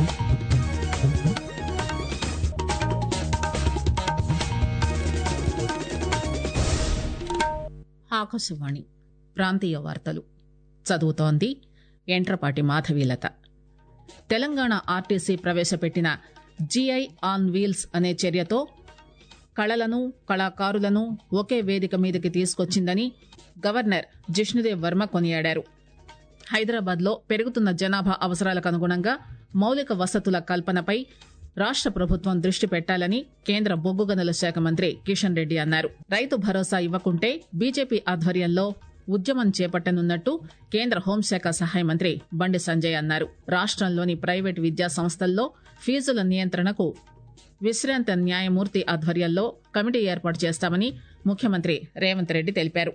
ఆకాశవాణి ప్రాంతీయ వార్తలు చదువుతోంది ఎంట్రపాటి మాధవీలత తెలంగాణ ఆర్టీసీ ప్రవేశపెట్టిన జీఐ ఆన్ వీల్స్ అనే చర్యతో కళలను కళాకారులను ఒకే వేదిక మీదకి తీసుకొచ్చిందని గవర్నర్ జిష్ణుదేవ్ వర్మ కొనియాడారు హైదరాబాద్ లో పెరుగుతున్న జనాభా అవసరాలకు అనుగుణంగా మౌలిక వసతుల కల్పనపై రాష్ట ప్రభుత్వం దృష్టి పెట్టాలని కేంద్ర బొగ్గు గనుల శాఖ మంత్రి కిషన్ రెడ్డి అన్నారు రైతు భరోసా ఇవ్వకుంటే బీజేపీ ఆధ్వర్యంలో ఉద్యమం చేపట్టనున్నట్టు కేంద్ర హోంశాఖ సహాయ మంత్రి బండి సంజయ్ అన్నారు రాష్టంలోని ప్రైవేటు విద్యా సంస్థల్లో ఫీజుల నియంత్రణకు విశ్రాంత న్యాయమూర్తి ఆధ్వర్యంలో కమిటీ ఏర్పాటు చేస్తామని ముఖ్యమంత్రి రేవంత్ రెడ్డి తెలిపారు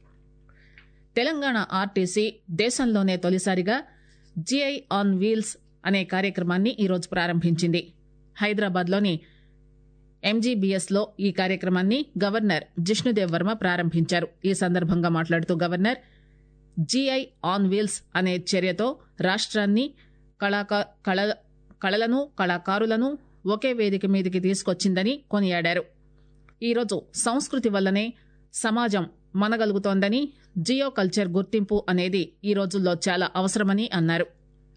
తెలంగాణ ఆర్టీసీ దేశంలోనే తొలిసారిగా జీఐ ఆన్ వీల్స్ అనే కార్యక్రమాన్ని ఈరోజు ప్రారంభించింది హైదరాబాద్లోని ఎంజీబీఎస్ లో ఈ కార్యక్రమాన్ని గవర్నర్ జిష్ణుదేవ్ వర్మ ప్రారంభించారు ఈ సందర్భంగా మాట్లాడుతూ గవర్నర్ జీఐ ఆన్ వీల్స్ అనే చర్యతో రాష్ట్రాన్ని కళాకా కళ కళలను కళాకారులను ఒకే వేదిక మీదకి తీసుకొచ్చిందని కొనియాడారు ఈరోజు సంస్కృతి వల్లనే సమాజం మనగలుగుతోందని జియో కల్చర్ గుర్తింపు అనేది ఈ రోజుల్లో చాలా అవసరమని అన్నారు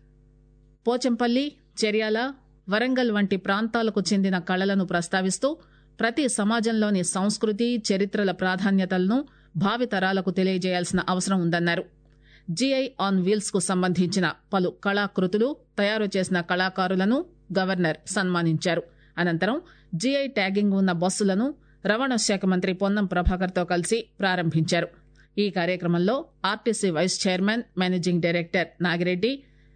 పోచంపల్లి చెర్యాల వరంగల్ వంటి ప్రాంతాలకు చెందిన కళలను ప్రస్తావిస్తూ ప్రతి సమాజంలోని సంస్కృతి చరిత్రల ప్రాధాన్యతలను భావితరాలకు తెలియజేయాల్సిన అవసరం ఉందన్నారు జీఐ ఆన్ వీల్స్ కు సంబంధించిన పలు కళాకృతులు తయారు చేసిన కళాకారులను గవర్నర్ సన్మానించారు అనంతరం జీఐ ట్యాగింగ్ ఉన్న బస్సులను రవాణా శాఖ మంత్రి పొన్నం ప్రభాకర్ తో కలిసి ప్రారంభించారు ఈ కార్యక్రమంలో RTC vice chairman managing director Nagireddy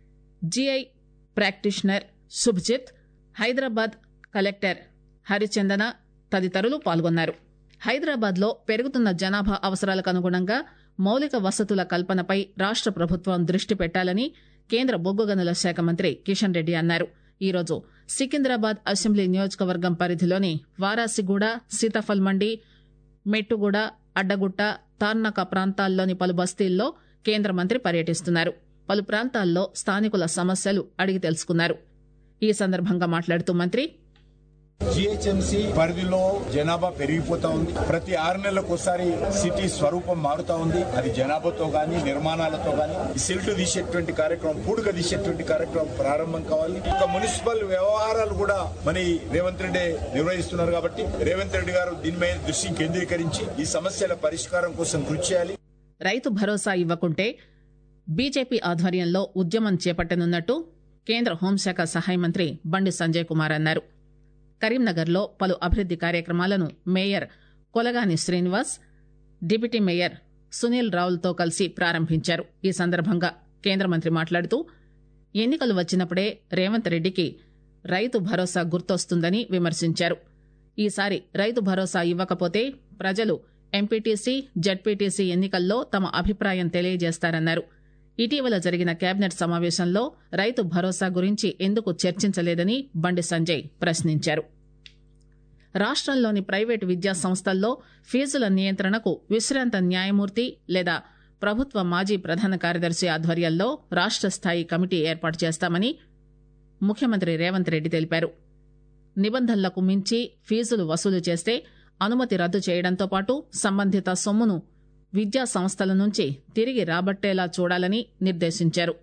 GI practitioner Shubhjit Hyderabad collector Harichandana తదితరులు పాల్గొన్నారు హైదరాబాద్ లో పెరుగుతున్న జనాభా అవసరాలకు అనుగుణంగా మౌలిక వసతుల కల్పనపై రాష్ట ప్రభుత్వం దృష్టి పెట్టాలని కేంద్ర బొగ్గు గనుల శాఖ మంత్రి కిషన్ రెడ్డి అన్నారు ఈరోజు సికింద్రాబాద్ అసెంబ్లీ నియోజకవర్గం పరిధిలోని వారాసిగూడ సీతాఫల్ మండి మెట్టుగూడ అడ్డగుట్ట తార్నక ప్రాంతాల్లోని పలు బస్తీల్లో కేంద్ర మంత్రి పర్యటిస్తున్నారు పలు ప్రాంతాల్లో స్థానికుల సమస్యలు అడిగి తెలుసుకున్నారు ఈ సందర్భంగా మాట్లాడుతూ మంత్రి జిహెచ్ఎంసి పరిధిలో జనాభా పెరిగిపోతా ఉంది ప్రతి ఆరు నెలలకు ఒకసారి సిటీ స్వరూపం మారుతా ఉంది అది జనాభాతో గాని నిర్మాణాలతో గాని సిల్ట్ తీసేటువంటి కార్యక్రమం పూడుక తీసేటువంటి కార్యక్రమం ప్రారంభం కావాలి ఒక మున్సిపల్ వ్యవహారాలు కూడా మన రేవంత్ రెడ్డి నిర్వహిస్తున్నారు కాబట్టి రేవంత్ రెడ్డి గారు దీని మీద దృష్టి కేంద్రీకరించి ఈ సమస్యల పరిష్కారం కోసం కృషి చేయాలి రైతు భరోసా ఇవ్వకుంటే బీజేపీ ఆధ్వర్యంలో ఉద్యమం చేపట్టనున్నట్టు కేంద్ర హోంశాఖ సహాయ మంత్రి బండి సంజయ్ కుమార్ అన్నారు కరీంనగర్లో పలు అభివృద్ది కార్యక్రమాలను mayor Kolagani Srinivas deputy mayor Sunil రావులతో కలిసి ప్రారంభించారు ఈ సందర్భంగా కేంద్ర మంత్రి మాట్లాడుతూ ఎన్నికలు వచ్చినప్పుడే రేవంత్ రెడ్డికి రైతు భరోసా గుర్తొస్తుందని విమర్శించారు ఈసారి రైతు భరోసా ఇవ్వకపోతే ప్రజలు ఎంపీటీసీ జడ్పీటీసీ ఎన్నికల్లో తమ అభిప్రాయం తెలియజేస్తారన్నారు ఇటీవల జరిగిన కేబినెట్ సమావేశంలో రైతు భరోసా గురించి ఎందుకు చర్చించలేదని బండి సంజయ్ ప్రశ్నించారు రాష్టంలోని ప్రైవేటు విద్యా సంస్థల్లో ఫీజుల నియంత్రణకు విశ్రాంత న్యాయమూర్తి లేదా ప్రభుత్వ మాజీ ప్రధాన కార్యదర్శి ఆధ్వర్యంలో రాష్ట స్థాయి కమిటీ ఏర్పాటు చేస్తామని ముఖ్యమంత్రి రేవంత్ రెడ్డి తెలిపారు నిబంధనలకు మించి ఫీజులు వసూలు చేస్తే అనుమతి రద్దు చేయడంతో పాటు సంబంధిత సొమ్మును విద్యా సంస్థల నుంచి తిరిగి రాబట్టేలా చూడాలని నిర్దేశించారు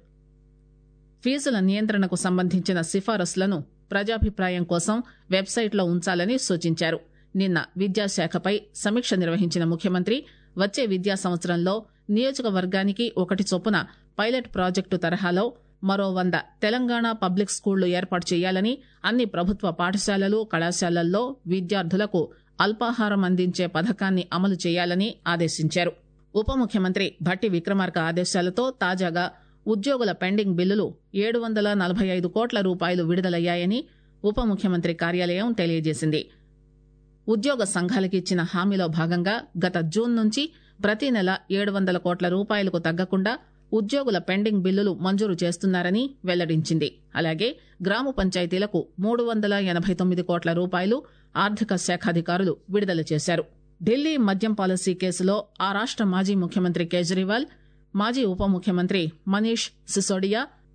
ఫీజుల నియంత్రణకు సంబంధించిన సిఫారసులను ప్రజాభిప్రాయం కోసం వెబ్సైట్లో ఉంచాలని సూచించారు నిన్న విద్యాశాఖపై సమీక్ష నిర్వహించిన ముఖ్యమంత్రి వచ్చే విద్యా సంవత్సరంలో నియోజకవర్గానికి ఒకటి చొప్పున పైలట్ ప్రాజెక్టు తరహాలో మరో వంద తెలంగాణ పబ్లిక్ స్కూళ్లు ఏర్పాటు చేయాలని అన్ని ప్రభుత్వ పాఠశాలలు కళాశాలల్లో విద్యార్థులకు అల్పాహారం అందించే పథకాన్ని అమలు చేయాలని ఆదేశించారు ఉప ముఖ్యమంత్రి భట్టి విక్రమార్క ఆదేశాలతో తాజాగా ఉద్యోగుల పెండింగ్ బిల్లులు ఏడు వందల నలభై ఐదు కోట్ల రూపాయలు విడుదలయ్యాయని ఉప ముఖ్యమంత్రి కార్యాలయం తెలియజేసింది ఉద్యోగ సంఘాలకు ఇచ్చిన హామీలో భాగంగా గత జూన్ నుంచి ప్రతి నెల ఏడు వందల కోట్ల రూపాయలకు తగ్గకుండా ఉద్యోగుల పెండింగ్ బిల్లులు మంజూరు చేస్తున్నారని వెల్లడించింది అలాగే గ్రామ పంచాయతీలకు మూడు వందల ఎనభై తొమ్మిది కోట్ల రూపాయలు ఆర్థిక శాఖాధికారులు విడుదల చేశారు ఢిల్లీ మద్యం పాలసీ కేసులో ఆ రాష్ట మాజీ ముఖ్యమంత్రి కేజ్రీవాల్ మాజీ ఉప ముఖ్యమంత్రి మనీష్ సిసోడియా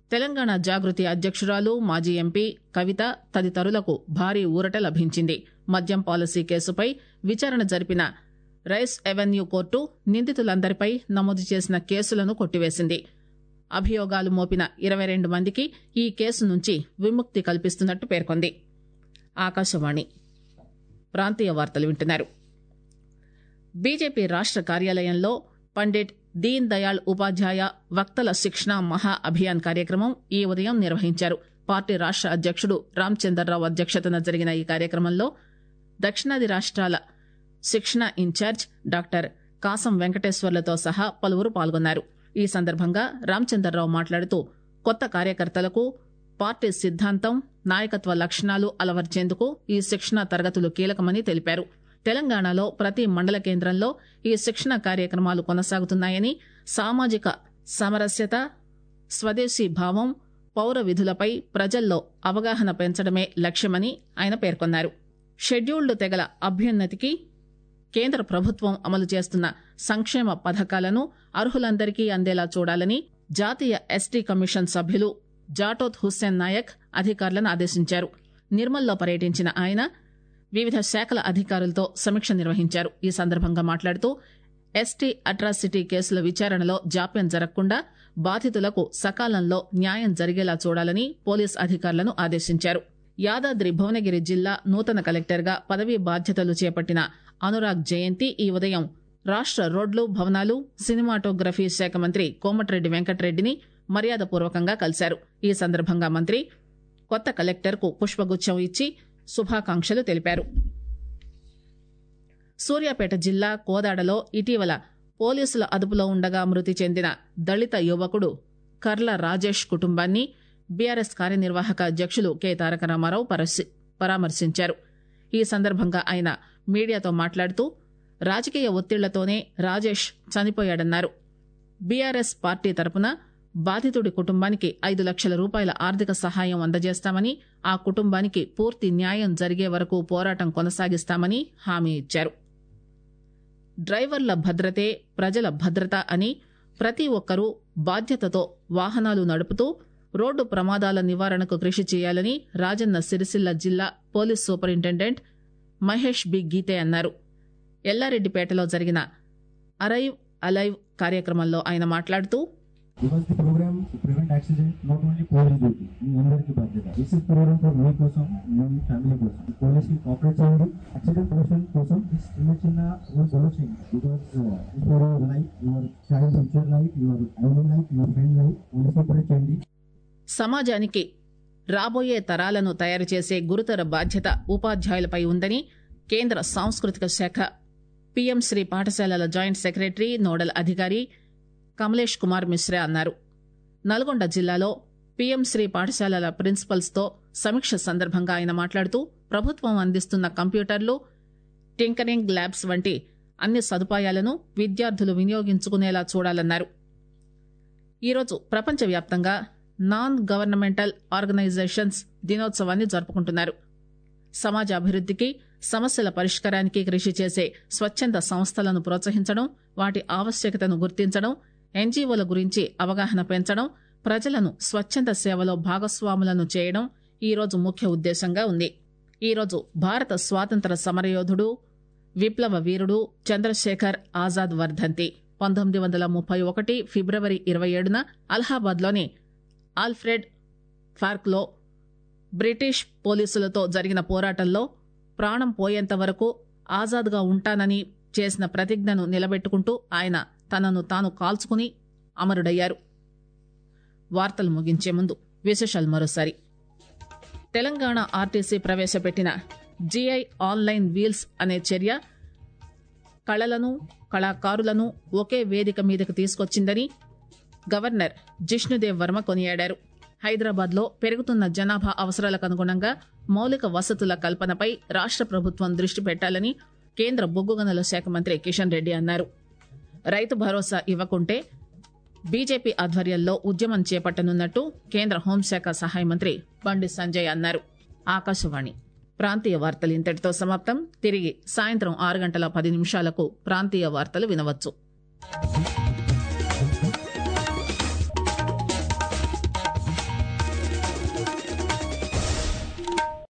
తెలంగాణ జాగృతి అధ్యక్షురాలు మాజీ ఎంపీ కవిత తదితరులకు భారీ ఊరట లభించింది మద్యం పాలసీ కేసుపై విచారణ జరిపిన రైస్ ఎవెన్యూ కోర్టు నిందితులందరిపై నమోదు చేసిన కేసులను కొట్టివేసింది అభియోగాలు మోపిన ఇరవై రెండు మందికి ఈ కేసు నుంచి విముక్తి కల్పిస్తున్నట్టు పేర్కొంది ఆకాశవాణి ప్రాంతీయ వార్తలు వింటున్నారు బీజేపీ రాష్ట కార్యాలయంలో పండిట్ దీన్ దయాళ్ ఉపాధ్యాయ వక్తల శిక్షణ మహా అభియాన్ కార్యక్రమం ఈ ఉదయం నిర్వహించారు పార్టీ రాష్ట అధ్యక్షుడు రామచందర్రావు అధ్యక్షతన జరిగిన ఈ కార్యక్రమంలో దక్షిణాది రాష్ట్రాల శిక్షణ ఇన్ఛార్జ్ డాక్టర్ కాసం వెంకటేశ్వర్లతో సహా పలువురు పాల్గొన్నారు ఈ సందర్భంగా రామచందర్రావు మాట్లాడుతూ కొత్త కార్యకర్తలకు పార్టీ సిద్ధాంతం నాయకత్వ లక్షణాలు అలవర్చేందుకు ఈ శిక్షణ తరగతులు కీలకమని తెలిపారు తెలంగాణలో ప్రతి మండల కేంద్రంలో ఈ శిక్షణ కార్యక్రమాలు కొనసాగుతున్నాయని సామాజిక సమరస్యత స్వదేశీ భావం పౌర విధులపై ప్రజల్లో అవగాహన పెంచడమే లక్ష్యమని ఆయన పేర్కొన్నారు షెడ్యూల్డ్ తెగల అభ్యున్నతికి కేంద్ర ప్రభుత్వం అమలు చేస్తున్న సంక్షేమ పథకాలను అర్హులందరికీ అందేలా చూడాలని జాతీయ ఎస్టీ కమిషన్ సభ్యులు జాటోత్ హుస్సేన్ నాయక్ అధికారులను ఆదేశించారు నిర్మల్లో పర్యటించిన ఆయన వివిధ శాఖల అధికారులతో సమీక్ష నిర్వహించారు ఈ సందర్భంగా మాట్లాడుతూ ఎస్టీ అట్రాసిటీ కేసుల విచారణలో జాప్యం జరగకుండా బాధితులకు సకాలంలో న్యాయం జరిగేలా చూడాలని పోలీస్ అధికారులను ఆదేశించారు యాదాద్రి భువనగిరి జిల్లా నూతన కలెక్టర్గా పదవీ బాధ్యతలు చేపట్టిన అనురాగ్ జయంతి ఈ ఉదయం రాష్ట రోడ్లు భవనాలు సినిమాటోగ్రఫీ శాఖ మంత్రి కోమటిరెడ్డి వెంకటరెడ్డిని మర్యాదపూర్వకంగా కలిశారు ఈ సందర్భంగా మంత్రి కొత్త కలెక్టర్కు పుష్పగుచ్చం ఇచ్చి శుభాకాంక్షలు తెలిపారు సూర్యాపేట జిల్లా కోదాడలో ఇటీవల పోలీసుల అదుపులో ఉండగా మృతి చెందిన దళిత యువకుడు కర్ల రాజేష్ కుటుంబాన్ని బీఆర్ఎస్ కార్యనిర్వాహక అధ్యక్షులు కె తారక రామారావు పరసి- పరామర్శించారు ఈ సందర్భంగా ఆయన మీడియాతో మాట్లాడుతూ రాజకీయ ఒత్తిళ్లతోనే రాజేష్ చనిపోయాడన్నారు బీఆర్ఎస్ పార్టీ తరపున బాధితుడి కుటుంబానికి ఐదు లక్షల రూపాయల ఆర్థిక సహాయం అందజేస్తామని ఆ కుటుంబానికి పూర్తి న్యాయం జరిగే వరకు పోరాటం కొనసాగిస్తామని హామీ ఇచ్చారు డ్రైవర్ల భద్రతే ప్రజల భద్రత అని ప్రతి ఒక్కరూ బాధ్యతతో వాహనాలు నడుపుతూ రోడ్డు ప్రమాదాల నివారణకు కృషి చేయాలని రాజన్న సిరిసిల్ల జిల్లా police superintendent Mahesh B Geethe అన్నారు ఎల్లారెడ్డిపేటలో జరిగిన అరైవ్ అలైవ్ కార్యక్రమంలో ఆయన మాట్లాడుతూ because the program prevent accident not only police duty మీ అందరికీ బాధ్యత దిస్ ఇస్ ప్రోగ్రామ్ ఫర్ మీ కోసం మీ ఫ్యామిలీ కోసం పోలీస్ కి కోఆపరేట్ చేయండి యాక్సిడెంట్ ప్రివెన్షన్ కోసం చిన్న చిన్న రూల్స్ ఫాలో చేయండి because your life your child future life your ID life your friend life police cooperate చేయండి సమాజానికి రాబోయే తరాలను తయారు చేసే గురుతర బాధ్యత ఉపాధ్యాయులపై ఉందని కేంద్ర సాంస్కృతిక శాఖ పీఎం శ్రీ పాఠశాలల జాయింట్ సెక్రటరీ నోడల్ అధికారి కమలేష్ కుమార్ మిశ్రా అన్నారు నల్గొండ జిల్లాలో పీఎం శ్రీ పాఠశాలల ప్రిన్సిపల్స్ తో సమీక్ష సందర్భంగా ఆయన మాట్లాడుతూ ప్రభుత్వం అందిస్తున్న కంప్యూటర్లు టింకరింగ్ ల్యాబ్స్ వంటి అన్ని సదుపాయాలను విద్యార్థులు వినియోగించుకునేలా చూడాలన్నారు ఈరోజు ప్రపంచవ్యాప్తంగా నాన్ గవర్నమెంటల్ ఆర్గనైజేషన్స్ దినోత్సవాన్ని జరుపుకుంటున్నారు సమాజ అభివృద్ధికి సమస్యల పరిష్కారానికి కృషి చేసే స్వచ్ఛంద సంస్థలను ప్రోత్సహించడం వాటి ఆవశ్యకతను గుర్తించడం ఎన్జీఓల గురించి అవగాహన పెంచడం ప్రజలను స్వచ్ఛంద సేవలో భాగస్వాములను చేయడం ఈ రోజు ముఖ్య ఉద్దేశంగా ఉంది ఈ రోజు భారత స్వాతంత్ర సమరయోధుడు విప్లవ వీరుడు చంద్రశేఖర్ ఆజాద్ వర్ధంతి పంతొమ్మిది వందల ముప్పై ఒకటి ఫిబ్రవరి ఇరవై ఏడున అలహాబాద్లోని ఆల్ఫ్రెడ్ పార్క్లో బ్రిటిష్ పోలీసులతో జరిగిన పోరాటంలో ప్రాణం పోయేంత వరకు ఆజాద్గా ఉంటానని చేసిన ప్రతిజ్ఞను నిలబెట్టుకుంటూ ఆయన తనను తాను కాల్చుకుని అమరుడయ్యారు వార్తలు ముగించే ముందు విశేషాలు మరోసారి తెలంగాణ ఆర్టీసీ ప్రవేశపెట్టిన జీఐ ఆన్లైన్ వీల్స్ అనే చర్య కళలను కళాకారులను ఒకే వేదిక మీదకు తీసుకొచ్చిందని గవర్నర్ జిష్ణుదేవ్ వర్మ కొనియాడారు హైదరాబాద్ లో పెరుగుతున్న జనాభా అవసరాలకు అనుగుణంగా మౌలిక వసతుల కల్పనపై రాష్ట ప్రభుత్వం దృష్టి పెట్టాలని కేంద్ర బొగ్గు గనుల శాఖ మంత్రి కిషన్ రెడ్డి అన్నారు రైతు భరోసా ఇవ్వకుంటే బీజేపీ ఆధ్వర్యంలో ఉద్యమం చేపట్టనున్నట్టు కేంద్ర హోంశాఖ సహాయ మంత్రి బండి సంజయ్ అన్నారు ఆకాశవాణి ప్రాంతీయ వార్తలు ఇంతటితో సమాప్తం తిరిగి సాయంత్రం ఆరు గంటల పది నిమిషాలకు ప్రాంతీయ వార్తలు వినవచ్చు